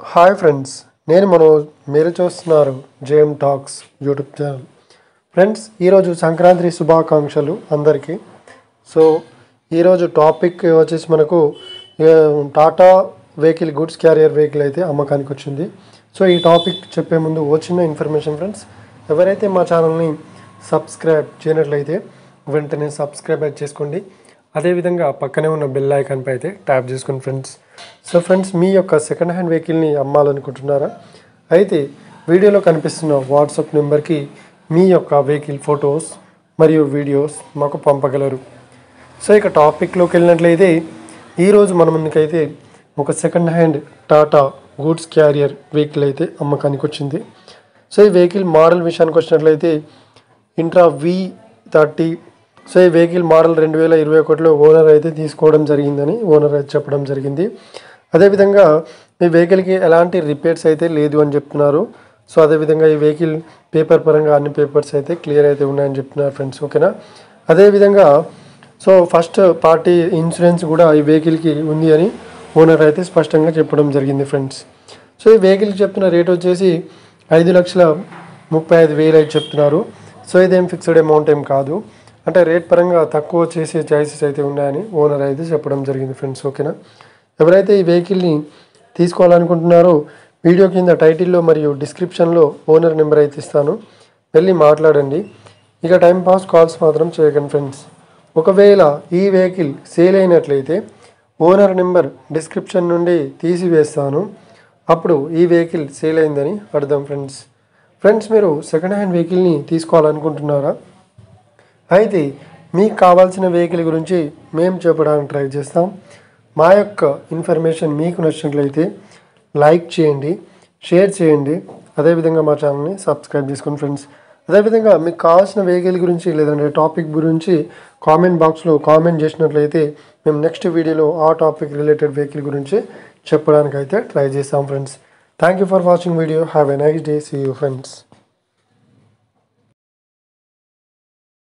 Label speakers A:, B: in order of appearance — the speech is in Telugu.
A: హాయ్ ఫ్రెండ్స్ నేను మనోజ్ మీరు చూస్తున్నారు JM talks YouTube channel friends ఈరోజు సంక్రాంతి శుభాకాంక్షలు అందరికీ సో ఈరోజు టాపిక్ వచ్చేసి మనకు a, Tata vehicle goods carrier vehicle అయితే అమ్మకానికి వచ్చింది సో ఈ టాపిక్ చెప్పే ముందు ఓ చిన్న ఇన్ఫర్మేషన్ ఫ్రెండ్స్ ఎవరైతే మా ఛానల్ని సబ్స్క్రైబ్ చేయనట్లయితే వెంటనే సబ్స్క్రైబ్ అయితే చేసుకోండి అదేవిధంగా పక్కనే ఉన్న బెల్ ఐకాన్ పై అయితే ట్యాప్ చేసుకోండి ఫ్రెండ్స్ సో ఫ్రెండ్స్ మీ యొక్క సెకండ్ హ్యాండ్ వెహికల్ని అమ్మాలనుకుంటున్నారా అయితే వీడియోలో కనిపిస్తున్న వాట్సాప్ నెంబర్కి మీ యొక్క వెహికల్ ఫొటోస్ మరియు వీడియోస్ మాకు పంపగలరు సో ఇక టాపిక్లోకి వెళ్ళినట్లయితే ఈరోజు మన ముందుకైతే ఒక second hand Tata goods carrier vehicle అయితే అమ్మకానికి వచ్చింది సో ఈ వెహికల్ మోడల్ విషయానికి వచ్చినట్లయితే ఇంట్రా వి థర్టీ సో ఈ వెహికల్ మోడల్ రెండు వేల ఇరవై ఒకటిలో ఓనర్ అయితే తీసుకోవడం జరిగిందని ఓనర్ అయితే చెప్పడం జరిగింది అదేవిధంగా ఈ వెహికల్కి ఎలాంటి రిపేర్స్ అయితే లేదు అని చెప్తున్నారు సో అదేవిధంగా ఈ వెహికల్ పేపర్ పరంగా అన్ని పేపర్స్ అయితే క్లియర్ అయితే ఉన్నాయని చెప్తున్నారు ఫ్రెండ్స్ ఓకేనా అదేవిధంగా సో ఫస్ట్ పార్టీ ఇన్సూరెన్స్ కూడా ఈ వెహికల్కి ఉంది అని ఓనర్ అయితే స్పష్టంగా చెప్పడం జరిగింది ఫ్రెండ్స్ సో ఈ వెహికల్కి చెప్తున్న రేట్ వచ్చేసి ఐదు లక్షల ముప్పై ఐదు వేలు అయితే చెప్తున్నారు సో ఇదేం ఫిక్స్డ్ అమౌంట్ ఏం కాదు అంటే రేట్ పరంగా తక్కువ చేసే చాయిసెస్ అయితే ఉన్నాయని ఓనర్ అయితే చెప్పడం జరిగింది ఫ్రెండ్స్ ఓకేనా ఎవరైతే ఈ వెహికల్ని తీసుకోవాలనుకుంటున్నారో వీడియో కింద టైటిల్లో మరియు డిస్క్రిప్షన్లో ఓనర్ నెంబర్ అయితే ఇస్తాను వెళ్ళి మాట్లాడండి ఇక టైం పాస్ కాల్స్ మాత్రం చేయకండి ఫ్రెండ్స్ ఒకవేళ ఈ వెహికల్ సేల్ అయినట్లయితే ఓనర్ నెంబర్ డిస్క్రిప్షన్ నుండి తీసివేస్తాను అప్పుడు ఈ వెహికల్ సేల్ అయిందని అర్థం ఫ్రెండ్స్ ఫ్రెండ్స్ మీరు సెకండ్ హ్యాండ్ వెహికల్ని తీసుకోవాలనుకుంటున్నారా అయితే మీకు కావాల్సిన వెహికల్ గురించి మేము చెప్పడానికి ట్రై చేస్తాం మా యొక్క ఇన్ఫర్మేషన్ మీకు నచ్చినట్లయితే లైక్ చేయండి షేర్ చేయండి అదేవిధంగా మా ఛానల్ని సబ్స్క్రైబ్ చేసుకోండి ఫ్రెండ్స్ అదేవిధంగా మీకు కావాల్సిన వెహికల్ గురించి లేదంటే టాపిక్ గురించి కామెంట్ బాక్స్లో కామెంట్ చేసినట్లయితే మేము నెక్స్ట్ వీడియోలో ఆ టాపిక్ రిలేటెడ్ వెహికల్ గురించి చెప్పడానికి అయితే ట్రై చేస్తాం friends thank you for watching video have a nice day see you friends